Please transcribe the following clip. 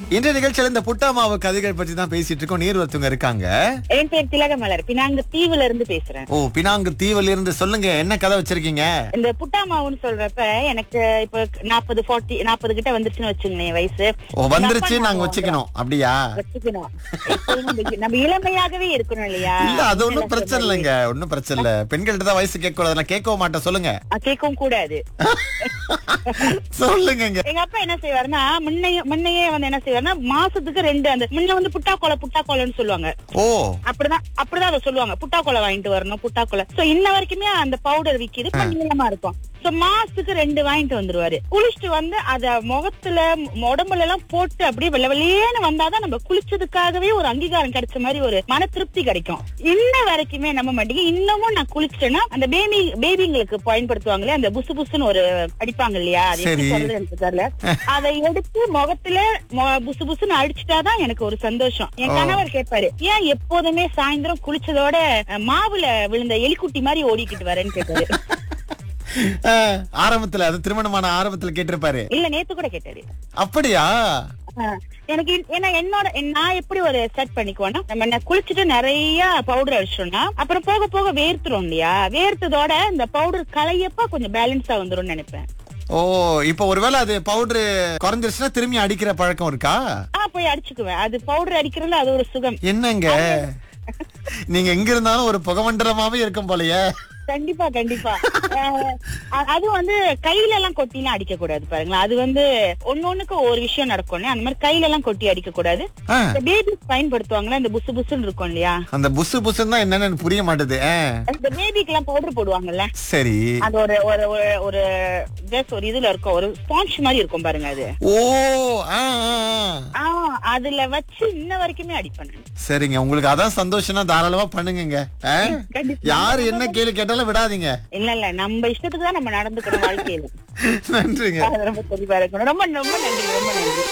இன்றைய நிகழ்ச்சியில இந்த புட்டாமாவு கதைகள் பற்றி தான் பேசிட்டு இருக்கோம் நீர் ஒருத்தவங்க இருக்காங்க என் பேர் திலகமலர் பினாங்கு தீவுல இருந்து பேசுறேன் ஓ பினாங்கு தீவுல இருந்து சொல்லுங்க என்ன கதை வச்சிருக்கீங்க இந்த புட்டாமாவுன்னு சொல்றப்ப எனக்கு இப்ப நாற்பது ஃபார்ட்டி நாற்பது கிட்ட வந்துருச்சுன்னு வச்சுங்களேன் வயசு ஓ வந்துருச்சு எங்க அப்பா நாங்க நான் வச்சுக்கணும் அப்படியா வச்சுக்கணும் எப்போதும் நம்ம- நம்ம இளமையாகவே இருக்கணும் இல்லையா இல்ல அது ஒண்ணும் பிரச்சனை இல்லைங்க ஒண்ணும் பிரச்சனை இல்ல பெண்கள்ட்ட தான் வயசு கேட்க கூடாது நான் கேட்கவும் மாட்டேன் சொல்லுங்க அஹ் கேட்கவும் கூடாது சொல்லுங்க எங்க அப்பா என்ன செய்வாருன்னா முன்னையே முன்னையே வந்து என்ன செய்வாருன்னா மாசத்துக்கு ரெண்டு அந்த முன்ன வந்து புட்டாக்கோலை புட்டாக்கோலைன்னு சொல்லுவாங்க ஓ அப்படிதான் அப்படிதான் அதை சொல்லுவாங்க புட்டாக்கோலை வாங்கிட்டு வரணும் புட்டாக்கோலை சோ இன்ன வரைக்குமே அந்த பவுடர் விக்கிது கொஞ்சம் நீளமா இருக்கும் சோ மாசத்துக்கு ரெண்டு வாங்கிட்டு வந்துருவாரு குளிச்சுட்டு வந்து அத முகத்துல ம- உடம்புல எல்லாம் போட்டு அப்படியே வெள்ள வெள்ளையேன்னு வந்தாதான் நம்ம குளிச்சதுக்காகவே ஒரு அங்கீகாரம் கிடைச்ச மாதிரி ஒரு மன திருப்தி கிடைக்கும் இன்ன வரைக்குமே நம்ப மாட்டீங்க இன்னமும் நான் குளிச்சிட்டேன்னா அந்த பேபி பேபிங்களுக்கு பயன்படுத்துவாங்களே அந்த புசு புசுன்னு ஒரு அடிப்பாங்க இல்லையா அது எப்படி சரி. சொல்றது எனக்கு தெரியல அதை எடுத்து முகத்துல மொ- புசு புசுன்னு அடிச்சுட்டாதான் எனக்கு ஒரு சந்தோஷம் என் ஓ. கணவர் கேட்பாரு ஏன் எப்போதுமே சாயந்தரம் குளிச்சதோட அஹ், மாவுல விழுந்த எலிக்குட்டி மாதிரி ஓடிக்கிட்டு வரேன்னு கேட்டாரு அஹ், ஆரம்பத்துல அது திருமணமான ஆரம்பத்துல கேட்டிருப்பாரு இல்ல நேத்து கூட கேட்டாரு அப்படியா அஹ், எனக்கு இன்- ஏன்னா என்னோட என் நான் எப்படி ஒரு செட் பண்ணிக்குவேன்னா நம்ம என்ன குளிச்சுட்டு நிறைய பவுடர் அடிச்சோம்னா அப்புறம் போக போக வேர்த்துரும் இல்லையா வேர்த்ததோட இந்த பவுடர் கலையப்ப கொஞ்சம் பேலன்ஸா வந்துரும்னு நினைப்பேன் ஓ இப்ப ஒருவேளை அது பவுடர் குறைஞ்சிருச்சுன்னா திரும்பி அடிக்கிற பழக்கம் இருக்கா ஆ போய் அடிச்சுக்குவேன் அது பவுடர் அடிக்கிறதுல அது ஒரு சுகம் என்னங்க நீங்க எங்க இருந்தாலும் ஒரு புகமண்டலமாவே இருக்கும் போலயே கண்டிப்பா கண்டிப்பா அஹ் அ- அது வந்து கையில எல்லாம் கொட்டிலாம் அடிக்க கூடாது பாருங்களேன் அது வந்து ஒன்னொன்னுக்கு ஒரு விஷயம் நடக்கும் அந்த மாதிரி கையில எல்லாம் கொட்டி அடிக்க கூடாது ஆ, இந்த பேபிஸ் பயன்படுத்துவாங்களா இந்த புசு புசுன்னு இருக்கும் இல்லையா அந்த புசு புசுன்னு தான் என்னன்னு எனக்கு புரிய மாட்டுது ஆ, இந்த பேபிக்கு எல்லாம் பவுடர் போடுவாங்கல்ல சரி அது ஒரு ஒரு ஒரு- ஒரு ஜஸ்ட் ஒரு இதுல இருக்கும் ஒரு ஸ்பாஞ்ச் மாதிரி இருக்கும் பாருங்க அது ஓ ஆ, ஆ, ஆ. ஆ அதுல வச்சு இன்ன வரைக்குமே அடிப்பேன் நான். சரிங்க உங்களுக்கு அதான் சந்தோஷம்னா தாராளமா பண்ணுங்க ஆ? கண்டிப்பா யாரு என்ன கேள்வி கேட்டாலும் விடாதீங்க இல்ல இல்ல நம்ம இஷ்டத்துக்கு தான் நம்ம நடந்துக்கணும் வாழ்க்கையில நன்றிங்க அது ரொம்ப தெளிவா இருக்கணும் ரொம்ப ரொம்ப நன்றி ரொம்ப நன்றி